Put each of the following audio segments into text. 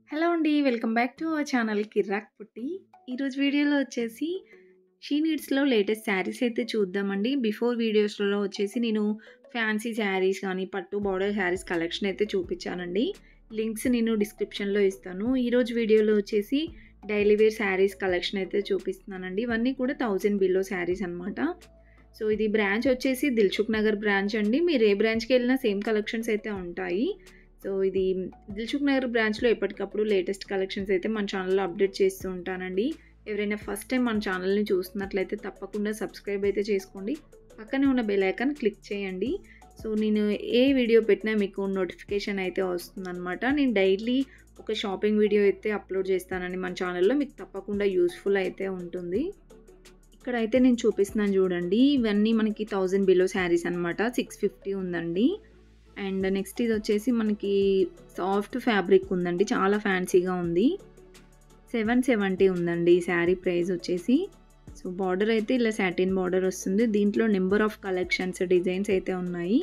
Hello అండి. Welcome back to our channel Kirrak Putti. ఈరోజు వీడియోలో వచ్చేసి షీ నీడ్స్‌లో లేటెస్ట్ శారీస్ అయితే చూద్దామండి. బిఫోర్ వీడియోస్‌లో వచ్చేసి నేను ఫ్యాన్సీ శారీస్ కానీ, పట్టు బోర్డర్ శారీస్ కలెక్షన్ అయితే చూపించానండి. లింక్స్ నేను డిస్క్రిప్షన్‌లో ఇస్తాను. ఈరోజు వీడియోలో వచ్చేసి డైలీ వేర్ శారీస్ కలెక్షన్ అయితే చూపిస్తున్నానండి. ఇవన్నీ కూడా 1000 బిలో శారీస్ అనమాట. సో, ఇది బ్రాంచ్ వచ్చేసి దిల్సుఖ్ నగర్ బ్రాంచ్ అండి. మీరు ఏ బ్రాంచ్‌కి వెళ్ళినా సేమ్ కలెక్షన్స్ అయితే ఉంటాయి. సో, ఇది దిల్సుఖ్ నగర్ బ్రాంచ్‌లో ఎప్పటికప్పుడు లేటెస్ట్ కలెక్షన్స్ అయితే మన ఛానల్‌లో అప్డేట్ చేస్తూ ఉంటానండి. ఎవరైనా ఫస్ట్ టైం మన ఛానల్‌ని చూస్తున్నట్లయితే తప్పకుండా సబ్స్క్రైబ్ అయితే చేసుకోండి. పక్కనే ఉన్న బెల్ ఐకాన్ క్లిక్ చేయండి. సో, నేను ఏ వీడియో పెట్టినా మీకు నోటిఫికేషన్ అయితే వస్తుందనమాట. నేను డైలీ ఒక షాపింగ్ వీడియో అయితే అప్లోడ్ చేస్తానండి మన ఛానల్‌లో. మీకు తప్పకుండా యూజ్‌ఫుల్ అయితే ఉంటుంది. ఇక్కడైతే నేను చూపిస్తున్నాను చూడండి. ఇవన్నీ మనకి 1000 బిలో శారీస్ అనమాట. 650 ఉందండి. అండ్ నెక్స్ట్ ఇది వచ్చేసి మనకి సాఫ్ట్ ఫ్యాబ్రిక్ ఉందండి. చాలా ఫ్యాన్సీగా ఉంది. 770 ఉందండి ఈ శారీ ప్రైస్ వచ్చేసి. సో, బార్డర్ అయితే ఇలా సాటిన్ బార్డర్ వస్తుంది. దీంట్లో నెంబర్ ఆఫ్ కలెక్షన్స్, డిజైన్స్ అయితే ఉన్నాయి.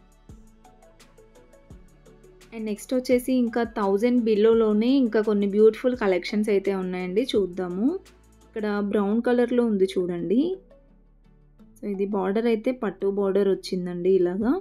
అండ్ నెక్స్ట్ వచ్చేసి ఇంకా 1000 బిలోలోనే ఇంకా కొన్ని బ్యూటిఫుల్ కలెక్షన్స్ అయితే ఉన్నాయండి. చూద్దాము. ఇక్కడ బ్రౌన్ కలర్‌లో ఉంది చూడండి. సో, ఇది బార్డర్ అయితే పట్టు బార్డర్ వచ్చిందండి ఇలాగా.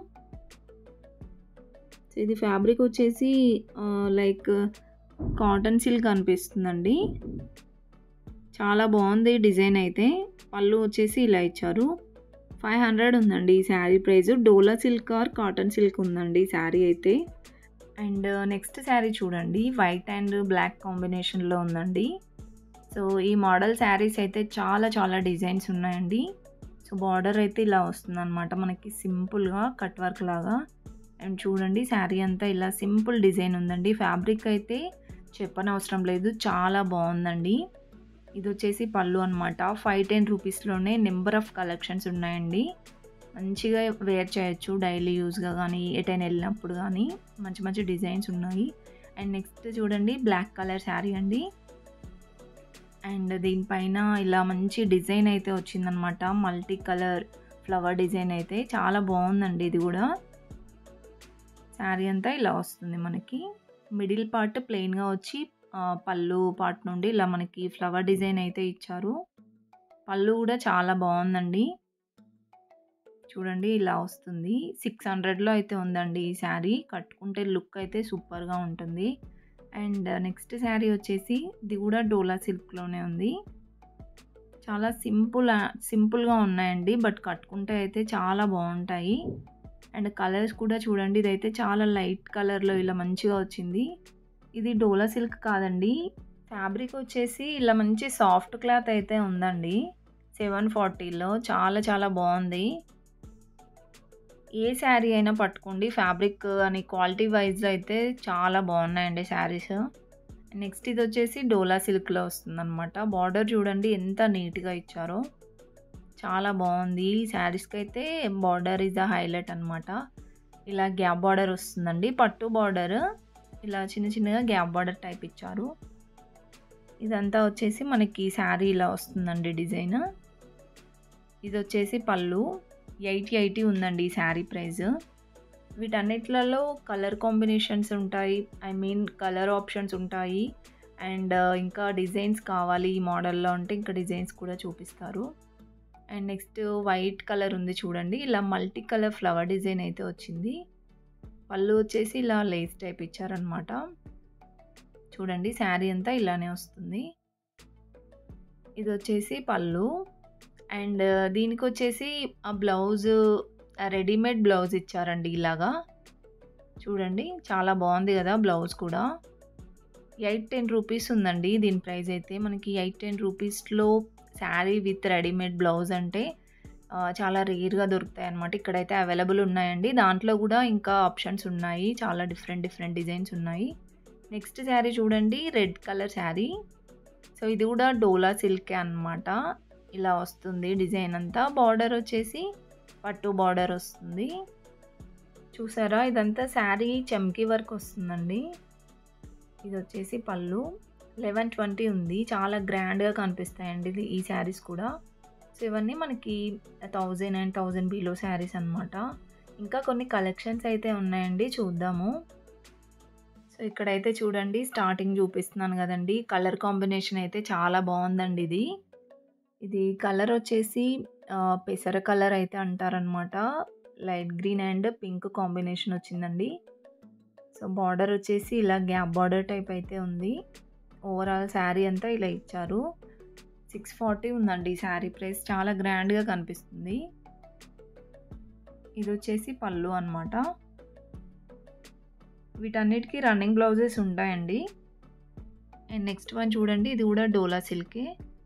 సో, ఇది ఫ్యాబ్రిక్ వచ్చేసి ఆహ్, లైక్ కాటన్ సిల్క్ అనిపిస్తుందండి. చాలా బాగుంది డిజైన్ అయితే. పళ్ళు వచ్చేసి ఇలా ఇచ్చారు. 500 ఉందండి ఈ sari price. Dola silk or cotton silk ఉందండి ఈ శారీ అయితే. అండ్ నెక్స్ట్ శారీ చూడండి. వైట్ అండ్ బ్లాక్ కాంబినేషన్‌లో ఉందండి. సో, ఈ మోడల్ శారీస్ అయితే చాలా చాలా డిజైన్స్ ఉన్నాయండి. సో, బార్డర్ అయితే ఇలా వస్తుందనమాట మనకి సింపుల్‌గా కట్ వర్క్ లాగా. అండ్ చూడండి శారీ అంతా ఇలా సింపుల్ డిజైన్ ఉందండి. ఫ్యాబ్రిక్ అయితే చెప్పనవసరం లేదు. చాలా బాగుందండి. ఇది వచ్చేసి పళ్ళు అనమాట. 510 రూపీస్‌లోనే నెంబర్ ఆఫ్ కలెక్షన్స్ ఉన్నాయండి. మంచిగా వేర్ చేయొచ్చు డైలీ యూజ్‌గా కానీ, ఎటైనా వెళ్ళినప్పుడు కానీ మంచి మంచి డిజైన్స్ ఉన్నాయి. అండ్ నెక్స్ట్ చూడండి బ్లాక్ కలర్ శారీ అండి. అండ్ దీనిపైన ఇలా మంచి డిజైన్ అయితే వచ్చిందనమాట. మల్టీ కలర్ ఫ్లవర్ డిజైన్ అయితే చాలా బాగుందండి ఇది కూడా. శారీ అంతా ఇలా వస్తుంది మనకి. మిడిల్ పార్ట్ ప్లెయిన్‌గా వచ్చి ఆహ్, పళ్ళు పార్ట్ నుండి ఇలా మనకి ఫ్లవర్ డిజైన్ అయితే ఇచ్చారు. పళ్ళు కూడా చాలా బాగుందండి. చూడండి ఇలా వస్తుంది. 600లో అయితే ఉందండి ఈ శారీ. కట్టుకుంటే లుక్ అయితే సూపర్‌గా ఉంటుంది. అండ్ నెక్స్ట్ శారీ వచ్చేసి ఇది కూడా డోలా సిల్క్‌లోనే ఉంది. చాలా సింపుల్ ఆహ్, సింపుల్‌గా ఉన్నాయండి. బట్ కట్టుకుంటే అయితే చాలా బాగుంటాయి. అండ్ కలర్స్ కూడా చూడండి. ఇదైతే చాలా లైట్ కలర్‌లో ఇలా మంచిగా వచ్చింది. ఇది డోలా సిల్క్ కాదండి. ఫ్యాబ్రిక్ వచ్చేసి ఇలా మంచి సాఫ్ట్ క్లాత్ అయితే ఉందండి. 740లో చాలా చాలా బాగుంది. ఏ శారీ అయినా పట్టుకోండి. ఫ్యాబ్రిక్ అని క్వాలిటీ వైస్‌లో అయితే చాలా బాగున్నాయండి శారీస్. నెక్స్ట్ ఇది వచ్చేసి డోలా సిల్క్‌లో వస్తుందనమాట. బార్డర్ చూడండి ఎంత నీట్‌గా ఇచ్చారో. చాలా బాగుంది. ఈ శారీస్‌కి అయితే బార్డర్ ఈస్ ద హైలైట్ అనమాట. ఇలా గ్యాప్ బార్డర్ వస్తుందండి. పట్టు బార్డర్ ఇలా చిన్న చిన్నగా గ్యాప్ బార్డర్ టైప్ ఇచ్చారు. ఇదంతా వచ్చేసి మనకి శారీ ఇలా వస్తుందండి డిజైన్. ఇది వచ్చేసి పళ్ళు. 880 ఉందండి ఈ శారీ ప్రైస్. వీటన్నిట్లలో కలర్ కాంబినేషన్స్ ఉంటాయి. ఐ మీన్ కలర్ ఆప్షన్స్ ఉంటాయి. అండ్ ఇంకా డిజైన్స్ కావాలి ఈ మోడల్‌లో అంటే ఇంకా డిజైన్స్ కూడా చూపిస్తారు. అండ్ నెక్స్ట్ వైట్ కలర్ ఉంది చూడండి. ఇలా మల్టీ కలర్ ఫ్లవర్ డిజైన్ అయితే వచ్చింది. పళ్ళు వచ్చేసి ఇలా లేస్ టైప్ ఇచ్చారనమాట. చూడండి శారీ అంతా ఇలానే వస్తుంది. ఇది వచ్చేసి పళ్ళు. అండ్ దీనికొచ్చేసి ఆ బ్లౌజ్ రెడీమేడ్ బ్లౌజ్ ఇచ్చారండి ఇలాగా. చూడండి చాలా బాగుంది కదా బ్లౌజ్ కూడా. 810 రూపీస్ ఉందండి దీని ప్రైస్ అయితే. మనకి 810 రూపీస్‌లో శారీ విత్ రెడీమేడ్ బ్లౌజ్ అంటే ఆహ్, చాలా రేర్‌గా దొరుకుతాయన్నమాట. ఇక్కడైతే అవైలబుల్ ఉన్నాయండి. దాంట్లో కూడా ఇంకా ఆప్షన్స్ ఉన్నాయి. చాలా డిఫరెంట్ డిఫరెంట్ డిజైన్స్ ఉన్నాయి. నెక్స్ట్ శారీ చూడండి రెడ్ కలర్ శారీ. సో, ఇది కూడా డోలా సిల్కే అనమాట. ఇలా వస్తుంది డిజైన్ అంతా. బార్డర్ వచ్చేసి పట్టు బార్డర్ వస్తుంది. చూసారా ఇదంతా శారీ చమ్కీ వర్క్ వస్తుందండి. ఇది వచ్చేసి పళ్ళు. 1120 ఉంది. చాలా గ్రాండ్‌గా కనిపిస్తాయండి ఇది ఈ శారీస్ కూడా. సో, ఇవన్నీ మనకి 1000 అండ్ 1000 బిలో శారీస్ అనమాట. ఇంకా కొన్ని కలెక్షన్స్ అయితే ఉన్నాయండి చూద్దాము. సో, సో ఇక్కడైతే చూడండి స్టార్టింగ్ చూపిస్తున్నాను కదండి కలర్ కాంబినేషన్ అయితే చాలా బాగుందండి ఇది ఇది కలర్ వచ్చేసి ఆ, పెసర కలర్ అయితే అంటారనమాట light green and pink combination వచ్చిందండి సో బార్డర్ వచ్చేసి ఇలా గ్యాప్ బార్డర్ టైప్ అయితే ఉంది ఓవరాల్ శారీ అంతా ఇలా ఇచ్చారు సిక్స్ ఫార్టీ ఉందండి ఈ శారీ ప్రైస్ చాలా గ్రాండ్గా కనిపిస్తుంది ఇది వచ్చేసి పళ్ళు అనమాట వీటన్నిటికీ రన్నింగ్ బ్లౌజెస్ ఉంటాయండి అండ్ నెక్స్ట్ వన్ చూడండి ఇది కూడా డోలా సిల్కే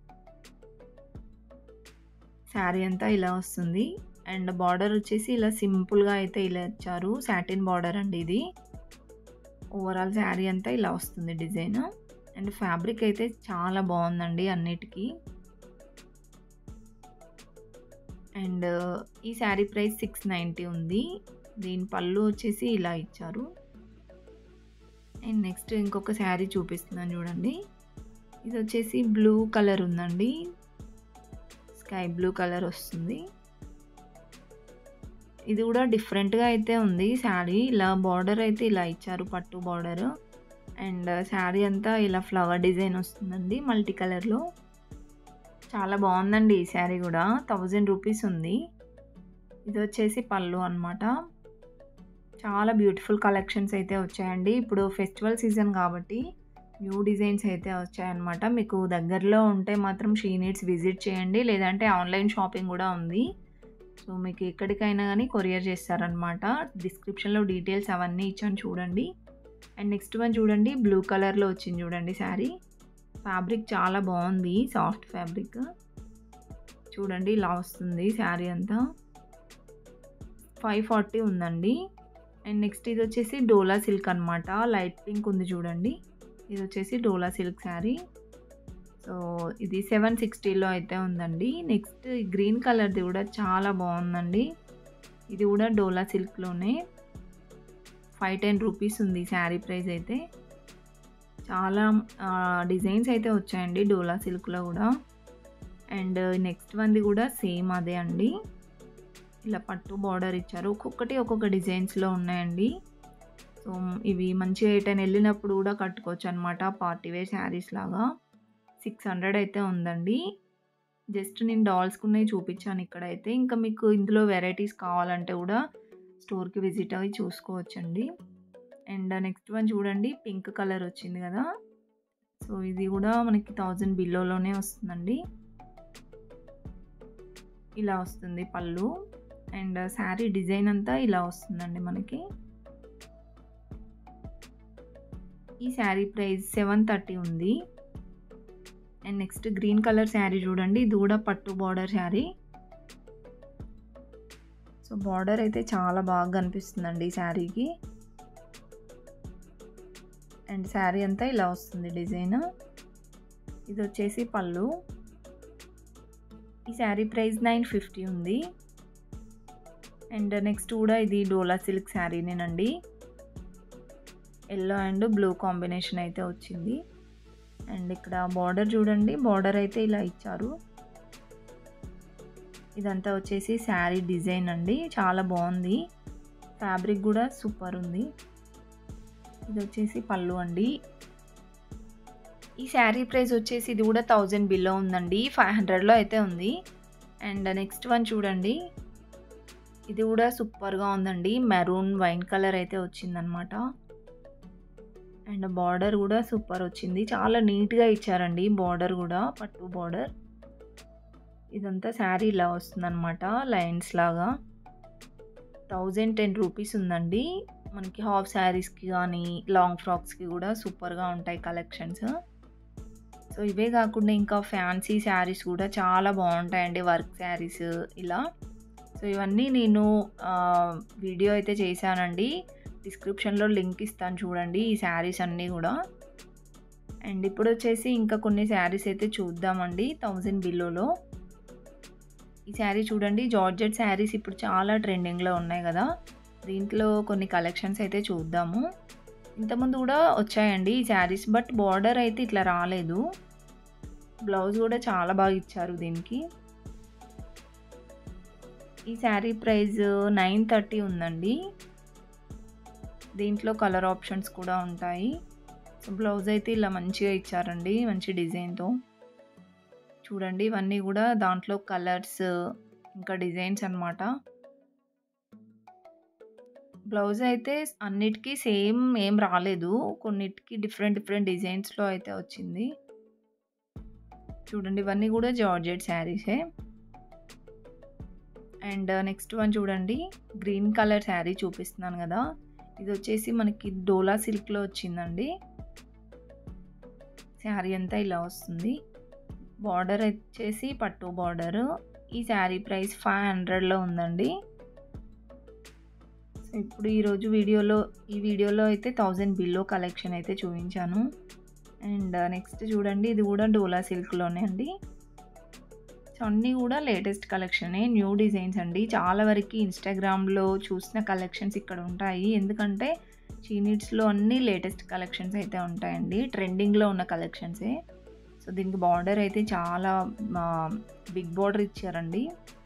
శారీ అంతా ఇలా వస్తుంది అండ్ బార్డర్ వచ్చేసి ఇలా సింపుల్గా అయితే ఇలా ఇచ్చారు సాటిన్ బార్డర్ అండి ఇది ఓవరాల్ శారీ అంతా ఇలా వస్తుంది డిజైన్ అండ్ ఫ్యాబ్రిక్ అయితే చాలా బాగుందండి అన్నిటికీ అండ్ ఈ శారీ ప్రైస్ సిక్స్ నైంటీ ఉంది దీని పళ్ళు వచ్చేసి ఇలా ఇచ్చారు అండ్ నెక్స్ట్ ఇంకొక శారీ చూపిస్తున్నాను చూడండి ఇది వచ్చేసి బ్లూ కలర్ ఉందండి స్కై బ్లూ కలర్ వస్తుంది ఇది కూడా డిఫరెంట్గా అయితే ఉంది శారీ ఇలా బార్డర్ అయితే ఇలా ఇచ్చారు పట్టు బార్డర్ అండ్ శారీ అంతా ఇలా ఫ్లవర్ డిజైన్ వస్తుందండి మల్టీ కలర్లో చాలా బాగుందండి ఈ శారీ కూడా థౌజండ్ రూపీస్ ఉంది ఇది వచ్చేసి పళ్ళు అనమాట చాలా బ్యూటిఫుల్ కలెక్షన్స్ అయితే వచ్చాయండి ఇప్పుడు ఫెస్టివల్ సీజన్ కాబట్టి న్యూ డిజైన్స్ అయితే వచ్చాయన్నమాట మీకు దగ్గరలో ఉంటే మాత్రం షీ నీడ్స్ విజిట్ చేయండి లేదంటే ఆన్లైన్ షాపింగ్ కూడా ఉంది సో మీకు ఎక్కడికైనా కానీ కొరియర్ చేస్తారనమాట డిస్క్రిప్షన్లో డీటెయిల్స్ అవన్నీ ఇచ్చాను చూడండి అండ్ నెక్స్ట్ వన్ చూడండి బ్లూ కలర్లో వచ్చింది చూడండి శారీ ఫ్యాబ్రిక్ చాలా బాగుంది సాఫ్ట్ ఫ్యాబ్రిక్ చూడండి ఇలా వస్తుంది శారీ అంతా ఫైవ్ ఫార్టీ ఉందండి అండ్ నెక్స్ట్ ఇది వచ్చేసి డోలా సిల్క్ అనమాట లైట్ పింక్ ఉంది చూడండి ఇది వచ్చేసి డోలా సిల్క్ శారీ సో ఇది సెవెన్ సిక్స్టీలో అయితే ఉందండి నెక్స్ట్ గ్రీన్ కలర్ది కూడా చాలా బాగుందండి ఇది కూడా డోలా సిల్క్లోనే ఫైవ్ టెన్ రూపీస్ ఉంది శారీ ప్రైస్ అయితే చాలా డిజైన్స్ అయితే వచ్చాయండి డోలా సిల్క్లో కూడా అండ్ నెక్స్ట్ వన్ది కూడా సేమ్ అదే అండి ఇలా పట్టు బార్డర్ ఇచ్చారు ఒక్కొక్కటి ఒక్కొక్క డిజైన్స్లో ఉన్నాయండి సో ఇవి మంచిగా ఎటైనా వెళ్ళినప్పుడు కూడా కట్టుకోవచ్చు అనమాట పార్టీ వేర్ శారీస్ లాగా సిక్స్ హండ్రెడ్ అయితే ఉందండి జస్ట్ నేను డాల్స్కున్నవి చూపించాను ఇక్కడైతే ఇంకా మీకు ఇందులో వెరైటీస్ కావాలంటే కూడా స్టోర్కి విజిట్ అవి చూసుకోవచ్చండి అండ్ నెక్స్ట్ వన్ చూడండి పింక్ కలర్ వచ్చింది కదా సో ఇది కూడా మనకి థౌజండ్ బిలోలోనే వస్తుందండి ఇలా వస్తుంది పళ్ళు అండ్ శారీ డిజైన్ అంతా ఇలా వస్తుందండి మనకి ఈ శారీ ప్రైస్ సెవెన్ థర్టీ ఉంది and next green colour sari చూడండి ఇది కూడా పట్టు బార్డర్ శారీ సో బార్డర్ అయితే చాలా బాగా కనిపిస్తుందండి ఈ శారీకి అండ్ శారీ అంతా ఇలా వస్తుంది డిజైన్ ఇది వచ్చేసి పళ్ళు ఈ శారీ ప్రైస్ నైన్ ఫిఫ్టీ ఉంది అండ్ నెక్స్ట్ కూడా ఇది డోలా సిల్క్ శారీనేనండి ఎల్లో అండ్ బ్లూ కాంబినేషన్ అయితే వచ్చింది అండ్ ఇక్కడ బార్డర్ చూడండి బార్డర్ అయితే ఇలా ఇచ్చారు ఇదంతా వచ్చేసి శారీ డిజైన్ అండి చాలా బాగుంది ఫ్యాబ్రిక్ కూడా సూపర్ ఉంది ఇది వచ్చేసి పళ్ళు అండి ఈ శారీ ప్రైస్ వచ్చేసి ఇది కూడా థౌజండ్ బిలో ఉందండి ఫైవ్ హండ్రెడ్లో అయితే ఉంది అండ్ నెక్స్ట్ వన్ చూడండి ఇది కూడా సూపర్గా ఉందండి మెరూన్ వైన్ కలర్ అయితే వచ్చిందనమాట అండ్ బార్డర్ కూడా సూపర్ వచ్చింది చాలా నీట్గా ఇచ్చారండి బార్డర్ కూడా పట్టు బార్డర్ ఇదంతా శారీ ఇలా వస్తుందన్నమాట లైన్స్ లాగా థౌజండ్ టెన్ రూపీస్ ఉందండి మనకి హాఫ్ శారీస్కి కానీ లాంగ్ ఫ్రాక్స్కి కూడా సూపర్గా ఉంటాయి కలెక్షన్స్ సో ఇవే కాకుండా ఇంకా ఫ్యాన్సీ శారీస్ కూడా చాలా బాగుంటాయండి వర్క్ శారీస్ ఇలా సో ఇవన్నీ నేను వీడియో అయితే చేశానండి డిస్క్రిప్షన్లో లింక్ ఇస్తాను చూడండి ఈ శారీస్ అన్నీ కూడా అండ్ ఇప్పుడు వచ్చేసి ఇంకా కొన్ని శారీస్ అయితే చూద్దామండి థౌజండ్ బిలోలో ఈ శారీ చూడండి జార్జెట్ శారీస్ ఇప్పుడు చాలా ట్రెండింగ్లో ఉన్నాయి కదా దీంట్లో కొన్ని కలెక్షన్స్ అయితే చూద్దాము ఇంతకుముందు కూడా వచ్చాయండి ఈ శారీస్ బట్ బార్డర్ అయితే ఇట్లా రాలేదు బ్లౌజ్ కూడా చాలా బాగా ఇచ్చారు దీనికి ఈ శారీ ప్రైస్ నైన్ థర్టీ ఉందండి దీంట్లో కలర్ ఆప్షన్స్ కూడా ఉంటాయి సో బ్లౌజ్ అయితే ఇలా మంచిగా ఇచ్చారండి మంచి డిజైన్తో చూడండి ఇవన్నీ కూడా దాంట్లో కలర్స్ ఇంకా డిజైన్స్ అనమాట బ్లౌజ్ అయితే అన్నిటికీ సేమ్ ఏం రాలేదు కొన్నిటికి డిఫరెంట్ డిఫరెంట్ డిజైన్స్లో అయితే వచ్చింది చూడండి ఇవన్నీ కూడా జార్జెట్ శారీసే అండ్ నెక్స్ట్ వన్ చూడండి గ్రీన్ కలర్ శారీ చూపిస్తున్నాను కదా ఇది వచ్చేసి మనకి డోలా సిల్క్లో వచ్చిందండి శారీ అంతా ఇలా వస్తుంది బార్డర్ వచ్చేసి పట్టు బార్డర్ ఈ శారీ ప్రైస్ ఫైవ్ హండ్రెడ్లో ఉందండి సో ఇప్పుడు ఈరోజు వీడియోలో ఈ వీడియోలో అయితే థౌజండ్ బిల్లో కలెక్షన్ అయితే చూపించాను అండ్ నెక్స్ట్ చూడండి ఇది కూడా డోలా సిల్క్లోనే అండి సో అన్నీ కూడా లేటెస్ట్ కలెక్షనే న్యూ డిజైన్స్ అండి చాలా వరకు ఇన్స్టాగ్రామ్లో చూసిన కలెక్షన్స్ ఇక్కడ ఉంటాయి ఎందుకంటే చీనీడ్స్లో అన్ని లేటెస్ట్ కలెక్షన్స్ అయితే ఉంటాయండి ట్రెండింగ్లో ఉన్న కలెక్షన్సే సో దీనికి బార్డర్ అయితే చాలా బిగ్ బార్డర్ ఇచ్చారండి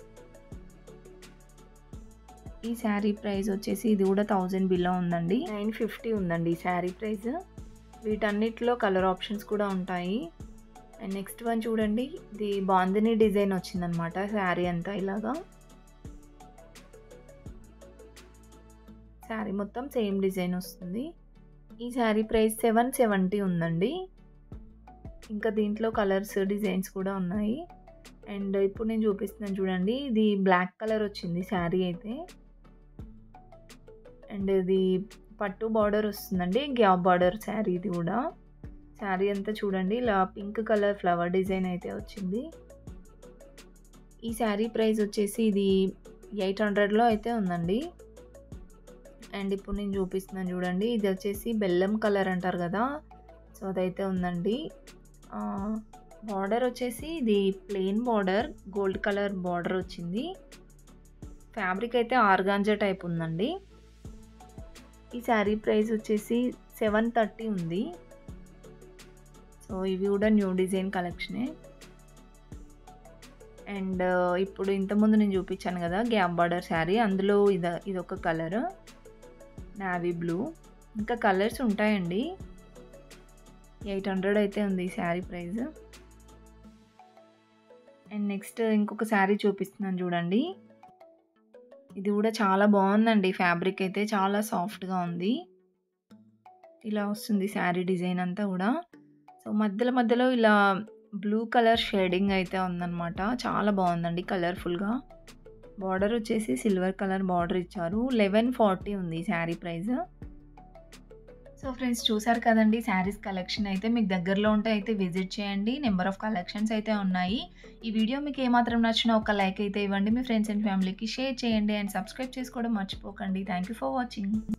ఈ శారీ ప్రైస్ వచ్చేసి ఇది కూడా థౌజండ్ బిలో ఉందండి నైన్ ఫిఫ్టీ ఉందండి ఈ శారీ ప్రైస్ వీటన్నిటిలో కలర్ ఆప్షన్స్ కూడా ఉంటాయి అండ్ నెక్స్ట్ వన్ చూడండి ఇది బాందిని డిజైన్ వచ్చిందనమాట శారీ అంతా ఇలాగా శారీ మొత్తం సేమ్ డిజైన్ వస్తుంది ఈ శారీ ప్రైస్ సెవెన్ సెవెంటీ ఉందండి ఇంకా దీంట్లో కలర్స్ డిజైన్స్ కూడా ఉన్నాయి అండ్ ఇప్పుడు నేను చూపిస్తున్నాను చూడండి ఇది బ్లాక్ కలర్ వచ్చింది శారీ అయితే అండ్ ఇది పట్టు బార్డర్ వస్తుందండి గ్యాప్ బార్డర్ శారీ ఇది కూడా శారీ అంతా చూడండి ఇలా పింక్ కలర్ ఫ్లవర్ డిజైన్ అయితే వచ్చింది ఈ శారీ ప్రైస్ వచ్చేసి ఇది ఎయిట్ హండ్రెడ్లో అయితే ఉందండి అండ్ ఇప్పుడు నేను చూపిస్తున్నాను చూడండి ఇది వచ్చేసి బెల్లం కలర్ అంటారు కదా సో అదైతే ఉందండి బార్డర్ వచ్చేసి ఇది plain border gold colour border వచ్చింది ఫ్యాబ్రిక్ అయితే ఆర్గాంజా టైప్ ఉందండి ఈ శారీ ప్రైస్ వచ్చేసి సెవెన్ థర్టీ ఉంది సో ఇవి కూడా న్యూ డిజైన్ కలెక్షనే అండ్ ఇప్పుడు ఇంతకుముందు నేను చూపించాను కదా గ్యాప్ బార్డర్ శారీ అందులో ఇది ఇది ఒక కలర్ నావీ బ్లూ ఇంకా కలర్స్ ఉంటాయండి ఎయిట్ హండ్రెడ్ అయితే ఉంది ఈ శారీ ప్రైస్ అండ్ నెక్స్ట్ ఇంకొక శారీ చూపిస్తున్నాను చూడండి ఇది కూడా చాలా బాగుందండి ఫ్యాబ్రిక్ అయితే చాలా సాఫ్ట్గా ఉంది ఇలా వస్తుంది శారీ డిజైన్ అంతా కూడా సో మధ్యలో మధ్యలో ఇలా బ్లూ కలర్ షేడింగ్ అయితే ఉందన్నమాట చాలా బాగుందండి కలర్ఫుల్గా బార్డర్ వచ్చేసి సిల్వర్ కలర్ బార్డర్ ఇచ్చారు లెవెన్ ఫార్టీ ఉంది శారీ ప్రైస్ సో ఫ్రెండ్స్ చూసారు కదండి శారీస్ కలెక్షన్ అయితే మీకు దగ్గరలో ఉంటే అయితే విజిట్ చేయండి నెంబర్ ఆఫ్ కలెక్షన్స్ అయితే ఉన్నాయి ఈ వీడియో మీకు ఏమాత్రం నచ్చినా ఒక లైక్ అయితే ఇవ్వండి మీ ఫ్రెండ్స్ అండ్ ఫ్యామిలీకి షేర్ చేయండి అండ్ సబ్స్క్రైబ్ చేసుకోవడం మర్చిపోకండి థ్యాంక్ యూ ఫర్ వాచింగ్